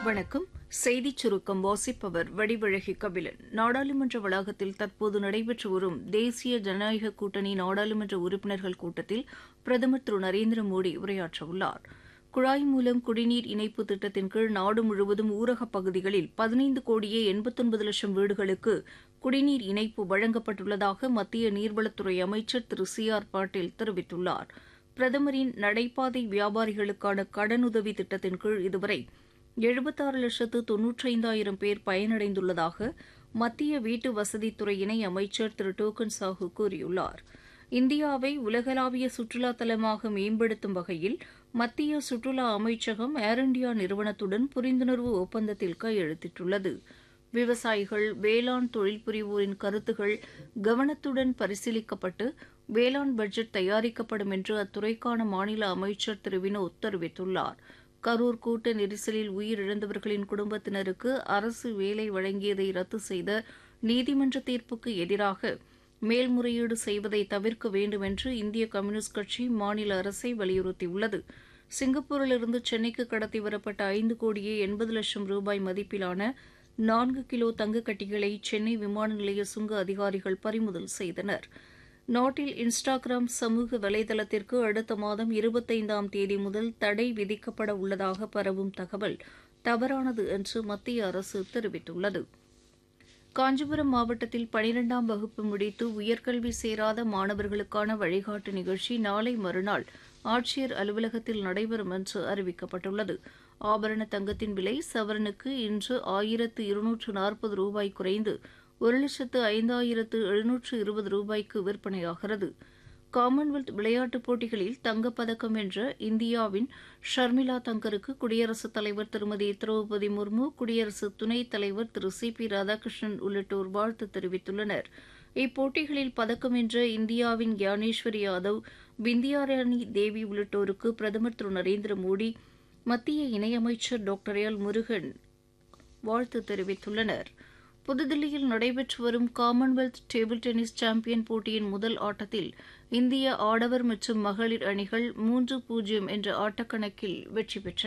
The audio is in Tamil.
வணக்கம் செய்திச் சுருக்கம் வாசிப்பவர் வடிவழகி கபிலன் நாடாளுமன்ற வளாகத்தில் தற்போது நடைபெற்று வரும் தேசிய ஜனநாயக கூட்டணி நாடாளுமன்ற உறுப்பினர்கள் கூட்டத்தில் பிரதமர் திரு நரேந்திர மோடி உரையாற்றவுள்ளார் குழாய் மூலம் குடிநீர் இணைப்பு திட்டத்தின் கீழ் நாடு முழுவதும் ஊரகப் பகுதிகளில் பதினைந்து கோடியே எண்பத்தொன்பது லட்சம் வீடுகளுக்கு குடிநீர் இணைப்பு வழங்கப்பட்டுள்ளதாக மத்திய நீர்வளத்துறை அமைச்சர் திரு சி ஆர் பாட்டீல் தெரிவித்துள்ளார் பிரதமரின் நடைபாதை வியாபாரிகளுக்கான கடனுதவி திட்டத்தின் கீழ் இதுவரை எழுபத்தாறு லட்சத்து தொன்னூற்றைந்தாயிரம் பேர் பயனடைந்துள்ளதாக மத்திய வீட்டு வசதித்துறை இணை அமைச்சர் திரு டோக்கன் சாஹூ கூறியுள்ளார் இந்தியாவை உலகளாவிய சுற்றுலா தலமாக மேம்படுத்தும் வகையில் மத்திய சுற்றுலா அமைச்சகம் ஏர் இண்டியா நிறுவனத்துடன் புரிந்துணர்வு ஒப்பந்தத்தில் கையெழுத்திட்டுள்ளது விவசாயிகள் வேளாண் தொழில் புரிவோரின் கருத்துகள் கவனத்துடன் பரிசீலிக்கப்பட்டு வேளாண் பட்ஜெட் தயாரிக்கப்படும் என்று அத்துறைக்கான மாநில அமைச்சர் திரு வினோத் தெரிவித்துள்ளார் கரூர் கூட்ட நெரிசலில் உயிரிழந்தவர்களின் குடும்பத்தினருக்கு அரசு வேலை வழங்கியதை ரத்து செய்த நீதிமன்ற தீர்ப்புக்கு எதிராக மேல்முறையீடு செய்வதை தவிர்க்க வேண்டும் என்று இந்திய கம்யூனிஸ்ட் கட்சி மாநில அரசை வலியுறுத்தியுள்ளது சிங்கப்பூரிலிருந்து சென்னைக்கு கடத்தி வரப்பட்ட ஐந்து கோடியே எண்பது லட்சம் ரூபாய் மதிப்பிலான நான்கு கிலோ தங்கக் கட்டிகளை சென்னை விமான நிலைய சுங்க அதிகாரிகள் பறிமுதல் செய்தனர் நாட்டில் இன்ஸ்டாகிராம் சமூக வலைதளத்திற்கு அடுத்த மாதம் இருபத்தைந்தாம் தேதி முதல் தடை விதிக்கப்பட உள்ளதாக பரவும் தகவல் தவறானது என்று மத்திய அரசு தெரிவித்துள்ளது காஞ்சிபுரம் மாவட்டத்தில் பனிரெண்டாம் வகுப்பு முடித்து உயர்கல்வி சேராத மாணவர்களுக்கான வழிகாட்டு நிகழ்ச்சி நாளை மறுநாள் ஆட்சியர் அலுவலகத்தில் நடைபெறும் என்று அறிவிக்கப்பட்டுள்ளது ஆபரண தங்கத்தின் விலை சவரனுக்கு இன்று ஆயிரத்து இருநூற்று நாற்பது ரூபாய் குறைந்து ஒரு லட்சத்து ஐந்தாயிரத்து எழுநூற்று இருபது ரூபாய்க்கு விற்பனையாகிறது காமன்வெல்த் விளையாட்டுப் போட்டிகளில் தங்கப்பதக்கம் வென்ற இந்தியாவின் ஷர்மிளா தங்கருக்கு குடியரசுத் தலைவர் திருமதி திரௌபதி முர்மு குடியரசு துணைத் தலைவர் திரு சி பி ராதாகிருஷ்ணன் உள்ளிட்டோர் வாழ்த்து தெரிவித்துள்ளனர் இப்போட்டிகளில் பதக்கம் வென்ற இந்தியாவின் கியானேஸ்வர் யாதவ் பிந்தியாராணி தேவி உள்ளிட்டோருக்கு பிரதமர் திரு நரேந்திர மோடி மத்திய இணையமைச்சர் டாக்டர் எல் முருகன் வாழ்த்து தெரிவித்துள்ளனர் புதுதில்லியில் நடைபெற்று வரும் காமன்வெல்த் டேபிள் டென்னிஸ் சாம்பியன் போட்டியின் முதல் ஆட்டத்தில் இந்திய ஆடவர் மற்றும் மகளிர் அணிகள் மூன்று பூஜ்ஜியம் என்ற ஆட்டக்கணக்கில் வெற்றி பெற்றன